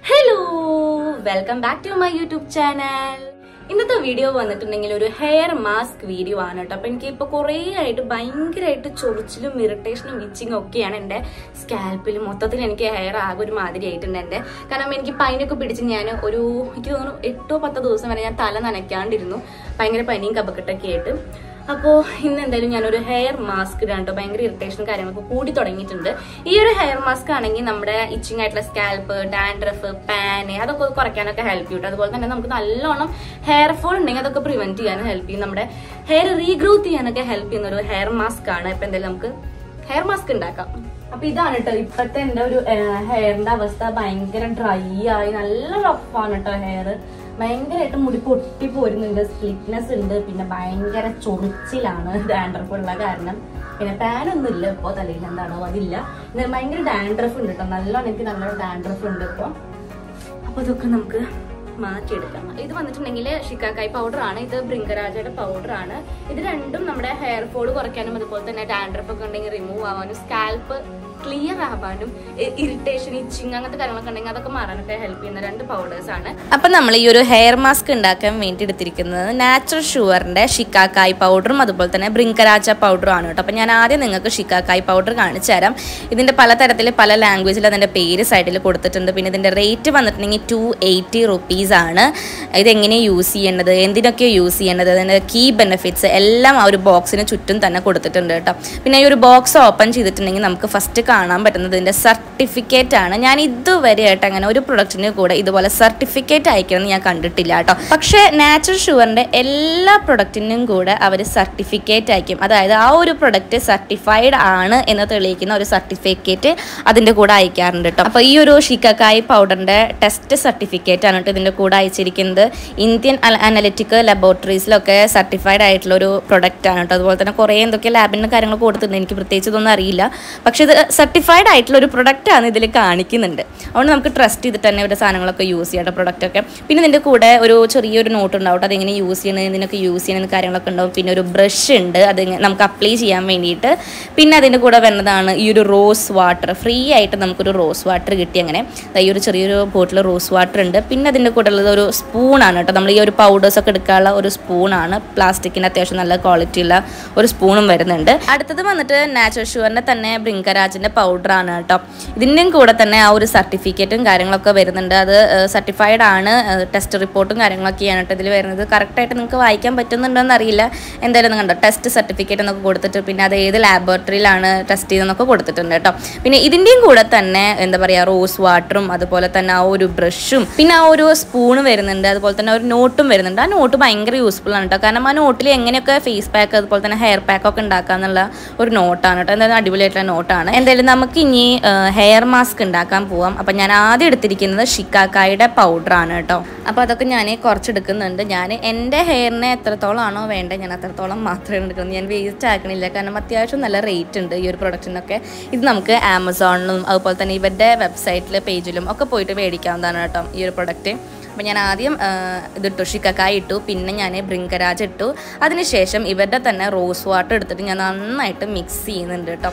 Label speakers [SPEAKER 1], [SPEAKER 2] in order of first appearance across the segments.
[SPEAKER 1] hello welcome back to my YouTube channel ഇന്നത്തെ video വന്നിട്ടുണ്ടെങ്കിൽ ഒരു ഹെയർ മാസ്ക് വീഡിയോ ആണ് കേട്ടോ അപ്പൊ എനിക്ക് ഇപ്പൊ കുറേ ആയിട്ട് ഭയങ്കരമായിട്ട് ചൊറിച്ചിലും ഇറിറ്റേഷനും ഇച്ചിങ്ങും ഒക്കെയാണ് എന്റെ സ്കാൽപ്പിൽ മൊത്തത്തിൽ എനിക്ക് ഹെയർ ആകെ ഒരു മാതിരി ആയിട്ടുണ്ട് എന്റെ കാരണം എനിക്ക് പനിയൊക്കെ പിടിച്ച് ഞാൻ ഒരു എനിക്ക് തോന്നുന്നു എട്ടോ പത്തോ ദിവസം വരെ ഞാൻ തല നനയ്ക്കാണ്ടിരുന്നു ഭയങ്കര പനിയും കപക്കെട്ടൊക്കെ ആയിട്ട് അപ്പോൾ ഇന്ന് എന്തായാലും ഞാനൊരു ഹെയർ മാസ്ക് ഇടാണ്ടോ ഭയങ്കര ഇറിറ്റേഷൻ കാര്യങ്ങളൊക്കെ കൂടി തുടങ്ങിയിട്ടുണ്ട് ഈ ഒരു ഹെയർ മാസ്ക് ആണെങ്കിൽ നമ്മുടെ ഇച്ചിങ് ആയിട്ടുള്ള സ്കാൽപ്പ് ഡാൻഡ്രഫ് പാന് അതൊക്കെ കുറയ്ക്കാനൊക്കെ ഹെൽപ്പ് ചെയ്യും അതുപോലെ തന്നെ നമുക്ക് നല്ലോണം ഹെയർ ഫോൾ ഉണ്ടെങ്കിൽ അതൊക്കെ പ്രിവെന്റ് ചെയ്യാനും ഹെൽപ്പ് ചെയ്യും നമ്മുടെ ഹെയർ റീഗ്രോത്ത് ചെയ്യാനൊക്കെ ഹെൽപ്പ് ചെയ്യുന്ന ഒരു ഹെയർ മാസ്ക് ആണ് ഇപ്പൊ എന്തായാലും നമുക്ക് ഹെയർ മാസ്ക് ഉണ്ടാക്കാം അപ്പൊ ഇതാണ് കേട്ടോ ഇപ്പത്തെ എന്റെ ഒരു ഹെയറിന്റെ അവസ്ഥ ഭയങ്കര ഡ്രൈ ആയി നല്ല റഫാണ് കേട്ടോ ഹെയർ ഭയങ്കരമായിട്ട് മുടി പൊട്ടി പോരുന്നുണ്ട് സ്പ്ലിറ്റ്നെസ് ഉണ്ട് പിന്നെ ഭയങ്കര ചൊറിച്ചിലാണ് ഡാൻഡ്രഫ് ഉള്ള കാരണം പിന്നെ പാനൊന്നും ഇല്ല ഇപ്പൊ തലയിൽ എന്താണോ അതില്ല പിന്നെ ഭയങ്കര ഡാൻഡ്രഫ് ഉണ്ട് കേട്ടോ നല്ലോണം എനിക്ക് നല്ല ഡാൻഡ്രഫ് ഉണ്ട് ഇപ്പൊ അപ്പൊ ഇതൊക്കെ നമുക്ക് മാറ്റിയെടുക്കാം ഇത് വന്നിട്ടുണ്ടെങ്കിൽ ഷിക്കാക്കായ് പൗഡർ ആണ് ഇത് ബ്രിങ്കരാജയുടെ പൗഡർ ആണ് ഇത് രണ്ടും നമ്മുടെ ഹെയർ ഫോൾ കുറയ്ക്കാനും അതുപോലെ തന്നെ ഡാൻഡ്രഫ് ഒക്കെ ഉണ്ടെങ്കിൽ റിമൂവ് ആവാനും സ്കാൽപ്പ് ക്ലിയർ ആവാനും ഇറിറ്റേഷൻ ഇച്ചിങ് അങ്ങനത്തെ കാര്യങ്ങളൊക്കെ ഉണ്ടെങ്കിൽ അതൊക്കെ മാറാനൊക്കെ ഹെൽപ്പ് ചെയ്യുന്ന രണ്ട് പൗഡേഴ്സ് ആണ്
[SPEAKER 2] അപ്പം നമ്മൾ ഈ ഒരു ഹെയർ മാസ്ക് ഉണ്ടാക്കാൻ വേണ്ടി എടുത്തിരിക്കുന്നത് നാച്ചുറൽ ഷുവറിൻ്റെ ഷിക്കാക്കായ് പൗഡറും അതുപോലെ തന്നെ ബ്രിങ്കരാജ പൗഡറും ആണ് കേട്ടോ അപ്പം ഞാൻ ആദ്യം നിങ്ങൾക്ക് ഷിക്കാക്കായ് പൗഡർ കാണിച്ചു തരാം ഇതിൻ്റെ പലതരത്തിൽ പല ലാംഗ്വേജിൽ അതിൻ്റെ പേര് സൈഡിൽ കൊടുത്തിട്ടുണ്ട് പിന്നെ ഇതിൻ്റെ റേറ്റ് വന്നിട്ടുണ്ടെങ്കിൽ ടു എയ്റ്റി റുപ്പീസ് ആണ് ഇതെങ്ങനെയാണ് യൂസ് ചെയ്യേണ്ടത് എന്തിനൊക്കെയാണ് യൂസ് ചെയ്യേണ്ടത് അതിൻ്റെ കീ ബെനിഫിറ്റ്സ് എല്ലാം ആ ഒരു ബോക്സിന് ചുറ്റും തന്നെ കൊടുത്തിട്ടുണ്ട് കേട്ടോ പിന്നെ ഈ ഒരു ബോക്സ് ഓപ്പൺ ചെയ്തിട്ടുണ്ടെങ്കിൽ നമുക്ക് ഫസ്റ്റ് കാണാൻ പറ്റുന്നത് ഇതിൻ്റെ സർട്ടിഫിക്കറ്റ് ആണ് ഞാൻ ഇതുവരെ ആയിട്ട് അങ്ങനെ ഒരു പ്രൊഡക്റ്റിന് കൂടെ ഇതുപോലെ സർട്ടിഫിക്കറ്റ് അയക്കണം ഞാൻ കണ്ടിട്ടില്ല കേട്ടോ പക്ഷേ നാച്ചുറൽ ഷുവറിൻ്റെ എല്ലാ പ്രൊഡക്റ്റിനും കൂടെ അവർ സർട്ടിഫിക്കറ്റ് അയക്കും അതായത് ആ ഒരു പ്രൊഡക്റ്റ് സർട്ടിഫൈഡ് ആണ് എന്ന് തെളിയിക്കുന്ന ഒരു സർട്ടിഫിക്കറ്റ് അതിൻ്റെ കൂടെ അയക്കാറുണ്ട് കേട്ടോ അപ്പോൾ ഈ ഒരു ഷിക്കക്കായ് പൗഡറിൻ്റെ ടെസ്റ്റ് സർട്ടിഫിക്കറ്റ് ആണ് കേട്ടോ ഇതിൻ്റെ കൂടെ അയച്ചിരിക്കുന്നത് ഇന്ത്യൻ അനലിറ്റിക്കൽ ലബോറട്ടറീസിലൊക്കെ സർട്ടിഫൈഡ് ആയിട്ടുള്ള ഒരു പ്രൊഡക്റ്റ് ആണ് കേട്ടോ അതുപോലെ തന്നെ കുറേ എന്തൊക്കെ ലാബിൻ്റെ കാര്യങ്ങൾ കൊടുത്തിട്ടുണ്ട് എനിക്ക് പ്രത്യേകിച്ച് ഇതൊന്നും അറിയില്ല പക്ഷേ ഇത് സർട്ടിഫൈഡ് ആയിട്ടുള്ള ഒരു പ്രൊഡക്റ്റ് ആണ് ഇതിൽ കാണിക്കുന്നുണ്ട് അതുകൊണ്ട് നമുക്ക് ട്രസ്റ്റ് ചെയ്തിട്ട് തന്നെ ഇവരുടെ സാധനങ്ങളൊക്കെ യൂസ് ചെയ്യേണ്ട പ്രൊഡക്റ്റൊക്കെ പിന്നെ ഇതിൻ്റെ കൂടെ ഒരു ചെറിയൊരു നോട്ട് ഉണ്ടാവും അതെങ്ങനെ യൂസ് ചെയ്യണത് ഇതിനൊക്കെ യൂസ് ചെയ്യുന്ന കാര്യങ്ങളൊക്കെ ഉണ്ടാവും പിന്നെ ഒരു ബ്രഷ് ഉണ്ട് അത് നമുക്ക് അപ്ലൈ ചെയ്യാൻ വേണ്ടിയിട്ട് പിന്നെ അതിൻ്റെ കൂടെ വരുന്നതാണ് ഈ ഒരു റോസ് വാട്ടർ ഫ്രീ ആയിട്ട് നമുക്കൊരു റോസ് വാട്ടർ കിട്ടി അങ്ങനെ ദാ ഈ ഒരു ചെറിയൊരു ബോട്ടിൽ റോസ് വാട്ടർ ഉണ്ട് പിന്നെ അതിൻ്റെ കൂടെ ഉള്ളത് ഒരു സ്പൂണാണ് കേട്ടോ നമ്മൾ ഈ ഒരു പൗഡേഴ്സ് ഒക്കെ എടുക്കാനുള്ള ഒരു സ്പൂണാണ് പ്ലാസ്റ്റിക്കിന് അത്യാവശ്യം നല്ല ക്വാളിറ്റി ഉള്ള ഒരു സ്പൂണും വരുന്നുണ്ട് അടുത്തത് വന്നിട്ട് നാച്ചുറൽ ഷുവറിൻ്റെ തന്നെ ബ്രിങ്കരാജിൻ്റെ പൗഡറാണ് കേട്ടോ ഇതിൻ്റെയും കൂടെ തന്നെ ആ ഒരു സർട്ടിഫിക്കറ്റും കാര്യങ്ങളൊക്കെ വരുന്നുണ്ട് അത് സർട്ടിഫൈഡ് ആണ് ടെസ്റ്റ് റിപ്പോർട്ടും കാര്യങ്ങളൊക്കെയാണ് കേട്ടോ ഇതിൽ വരുന്നത് കറക്റ്റായിട്ട് നിങ്ങൾക്ക് വായിക്കാൻ പറ്റുന്നുണ്ടോ എന്നറിയില്ല എന്തായാലും കണ്ടോ ടെസ്റ്റ് സർട്ടിഫിക്കറ്റ് എന്നൊക്കെ കൊടുത്തിട്ട് പിന്നെ അത് ഏത് ലാബോറട്ടറിയിലാണ് ടെസ്റ്റ് ചെയ്തെന്നൊക്കെ കൊടുത്തിട്ടുണ്ട് കേട്ടോ പിന്നെ ഇതിൻ്റെയും കൂടെ തന്നെ എന്താ പറയുക റോസ് വാട്ടറും അതുപോലെ തന്നെ ആ ഒരു ബ്രഷും പിന്നെ ആ ഒരു സ്പൂൺ വരുന്നുണ്ട് അതുപോലെ തന്നെ ഒരു നോട്ടും വരുന്നുണ്ട് ആ നോട്ട് ഭയങ്കര യൂസ്ഫുൾ ആണ് കേട്ടോ കാരണം ആ നോട്ടിൽ എങ്ങനെയൊക്കെ ഫേസ് പാക്ക് അതുപോലെ തന്നെ ഹെയർ പാക്ക് ഒക്കെ ഉണ്ടാക്കാന്നുള്ള ഒരു നോട്ടാണ് കേട്ടോ എന്തായാലും അടിപൊളിയായിട്ടുള്ള നോട്ടാണ് എന്തായാലും നമുക്ക് ഇനി ഹെയർ മാസ്ക് ഉണ്ടാക്കാൻ പോവാം അപ്പം ഞാൻ ആദ്യം എടുത്തിരിക്കുന്നത് ഷിക്കാക്കായുടെ പൗഡറാണ് കേട്ടോ അപ്പോൾ അതൊക്കെ ഞാൻ കുറച്ചെടുക്കുന്നുണ്ട് ഞാൻ എൻ്റെ ഹെയറിനെ എത്രത്തോളം ആണോ വേണ്ടത് ഞാൻ അത്രത്തോളം മാത്രമേ എടുക്കുന്നത് ഞാൻ വേസ്റ്റ് ആക്കണില്ല കാരണം അത്യാവശ്യം നല്ല റേറ്റ് ഉണ്ട് ഈ ഒരു പ്രൊഡക്റ്റിനൊക്കെ ഇത് നമുക്ക് ആമസോണിലും അതുപോലെ തന്നെ ഇവരുടെ വെബ്സൈറ്റിലെ പേജിലും ഒക്കെ പോയിട്ട് മേടിക്കാവുന്നതാണ് കേട്ടോ ഈ ഒരു പ്രൊഡക്റ്റ് അപ്പോൾ ഞാൻ ആദ്യം ഇതിട്ടു ഷിക്കക്കായ ഇട്ടു പിന്നെ ഞാൻ ബ്രിങ്കരാജ് ഇട്ടു അതിനുശേഷം ഇവരുടെ തന്നെ റോസ് വാട്ടർ എടുത്തിട്ട് ഞാൻ നന്നായിട്ട് മിക്സ് ചെയ്യുന്നുണ്ട് കേട്ടോ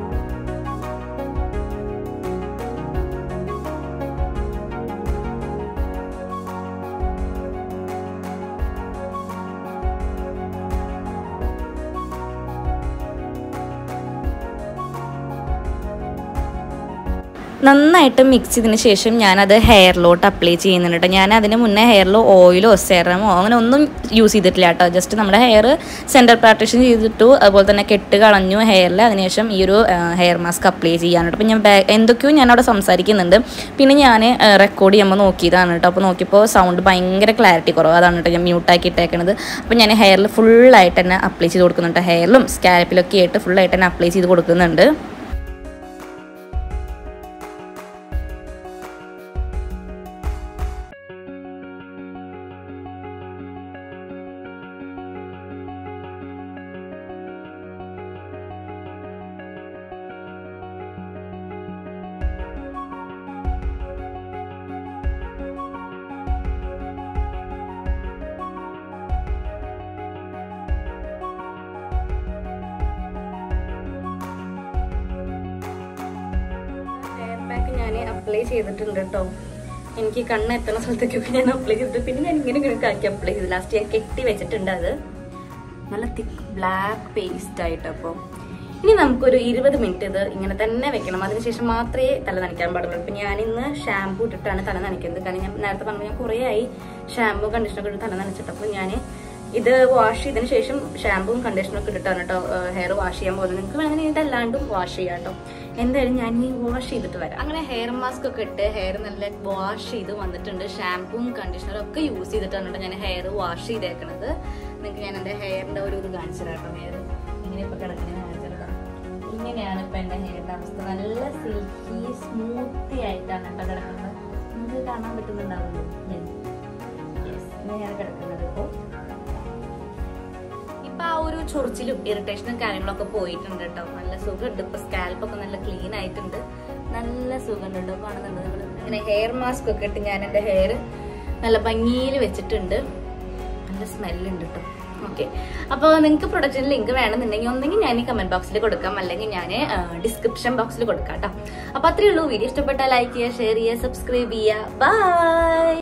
[SPEAKER 2] നന്നായിട്ട് മിക്സ് ചെയ്തതിന് ശേഷം ഞാനത് ഹെയറിലോട്ട് അപ്ലൈ ചെയ്യുന്നുണ്ട് കേട്ടോ ഞാൻ അതിന് മുന്നേ ഹെയറിൽ ഓയിലോ സെറമോ അങ്ങനെ ഒന്നും യൂസ് ചെയ്തിട്ടില്ല കേട്ടോ ജസ്റ്റ് നമ്മുടെ ഹെയർ സെൻറ്റർ പാർട്ടീഷൻ ചെയ്തിട്ടു അതുപോലെ തന്നെ കെട്ട് കളഞ്ഞു ഹെയറിൽ അതിനുശേഷം ഈ ഒരു ഹെയർ മാസ്ക് അപ്ലൈ ചെയ്യാനുണ്ട് അപ്പോൾ ഞാൻ എന്തൊക്കെയോ ഞാൻ അവിടെ സംസാരിക്കുന്നുണ്ട് പിന്നെ ഞാൻ റെക്കോർഡ് ചെയ്യുമ്പോൾ നോക്കിയതാണ് കേട്ടോ അപ്പോൾ നോക്കിയപ്പോൾ സൗണ്ട് ഭയങ്കര ക്ലാരിറ്റി കുറവ് അതാണ് കേട്ടോ ഞാൻ മ്യൂട്ടാക്കി ഇട്ടേക്കണത് അപ്പോൾ ഞാൻ ഹെയറിൽ ഫുള്ളായിട്ട് തന്നെ അപ്ലൈ ചെയ്ത് കൊടുക്കുന്നുണ്ട് ഹെയറിലും സ്കാൽപ്പിലൊക്കെ ആയിട്ട് ഫുള്ളായിട്ട് തന്നെ അപ്ലൈ ചെയ്ത് കൊടുക്കുന്നുണ്ട്
[SPEAKER 1] ഹെയർ പാക്ക് ഞാൻ അപ്ലൈ ചെയ്തിട്ടുണ്ട് കേട്ടോ എനിക്ക് കണ്ണ് എത്തുന്ന സ്ഥലത്തേക്കൊക്കെ ഞാൻ അപ്ലൈ ചെയ്തിട്ട് പിന്നെ ഞാൻ ഇങ്ങനെ ഇങ്ങനെ ആക്കി അപ്ലൈ ചെയ്ത് ലാസ്റ്റ് ഞാൻ കെട്ടി വെച്ചിട്ടുണ്ട് അത് നല്ല തിക്ക് ബ്ലാക്ക് പേസ്റ്റ് ആയിട്ട് അപ്പോൾ ഇനി നമുക്കൊരു ഇരുപത് മിനിറ്റ് ഇത് ഇങ്ങനെ തന്നെ വെക്കണം അതിനുശേഷം മാത്രമേ തല നനയ്ക്കാൻ പാടുള്ളൂ ഇപ്പം ഞാനിന്ന് ഷാമ്പു ഇട്ടിട്ടാണ് തല നനയ്ക്കുന്നത് കാരണം ഞാൻ നേരത്തെ പറഞ്ഞു ഞാൻ കുറേ ആയി ഷാമ്പു കണ്ടീഷണറൊക്കെ ഇട്ട് തല നനച്ചിട്ട് അപ്പോൾ ഞാൻ ഇത് വാഷ് ചെയ്തതിന് ശേഷം ഷാമ്പുവും കണ്ടീഷണറൊക്കെ ഇട്ടിട്ടാണ് കേട്ടോ ഹെയർ വാഷ് ചെയ്യാൻ പോകുന്നത് നിങ്ങൾക്ക് വേണമെങ്കിൽ ഇതല്ലാണ്ടും വാഷ് ചെയ്യാം കേട്ടോ എന്തായാലും ഞാൻ ഈ വാഷ് ചെയ്തിട്ട് വരാം അങ്ങനെ ഹെയർ മാസ്ക് ഒക്കെ ഇട്ട് ഹെയർ നല്ല വാഷ് ചെയ്ത് വന്നിട്ടുണ്ട് ഷാമ്പുവും കണ്ടീഷണറും ഒക്കെ യൂസ് ചെയ്തിട്ടാണ് കേട്ടോ ഞാൻ ഹെയർ വാഷ് ചെയ്തേക്കണത് നിങ്ങൾക്ക് ഞാൻ എൻ്റെ ഹെയറിൻ്റെ ഒരു ഇത് കാണിച്ചു തരാം കേട്ടോ ഹെയർ ഇങ്ങനെ ഇപ്പോൾ കിടക്കുന്നത് കാണിച്ചു തരാം ഇങ്ങനെയാണ് ഇപ്പം എൻ്റെ ഹെയറിൻ്റെ അവസ്ഥ നല്ല സിൽക്കി സ്മൂത്തി ആയിട്ടാണ് കേട്ടോ കിടക്കുന്നത് നിങ്ങൾക്ക് കാണാൻ പറ്റുന്നുണ്ടാവുമല്ലോ യെസ് ഇങ്ങനെയാണ് കിടക്കുന്നത് ഇപ്പോൾ ഇപ്പൊ ആ ഒരു ചൊറിച്ചിലും ഇറിറ്റേഷനും കാര്യങ്ങളൊക്കെ പോയിട്ടുണ്ട് കേട്ടോ നല്ല സുഖമുണ്ട് ഇപ്പൊ സ്കാൽപ്പ് ഒക്കെ നല്ല ക്ലീൻ ആയിട്ടുണ്ട് നല്ല സുഖമുണ്ട് കേട്ടോ കാണുന്നുണ്ട് നിങ്ങൾ ഇങ്ങനെ ഹെയർ മാസ്ക് ഒക്കെ ഇട്ട് ഞാൻ എൻ്റെ ഹെയർ നല്ല ഭംഗിയിൽ വെച്ചിട്ടുണ്ട് നല്ല സ്മെല്ലുണ്ട് കേട്ടോ ഓക്കെ അപ്പോൾ നിങ്ങൾക്ക് പ്രൊഡക്റ്റിന് ലിങ്ക് വേണമെന്നുണ്ടെങ്കിൽ ഒന്നെങ്കിൽ ഞാൻ ഈ കമന്റ് ബോക്സിൽ കൊടുക്കാം അല്ലെങ്കിൽ ഞാൻ ഡിസ്ക്രിപ്ഷൻ ബോക്സിൽ കൊടുക്കാം കേട്ടോ അപ്പോൾ അത്രയേ ഉള്ളൂ വീഡിയോ ഇഷ്ടപ്പെട്ടാൽ ലൈക്ക് ചെയ്യുക ഷെയർ ചെയ്യുക സബ്സ്ക്രൈബ് ചെയ്യുക ബൈ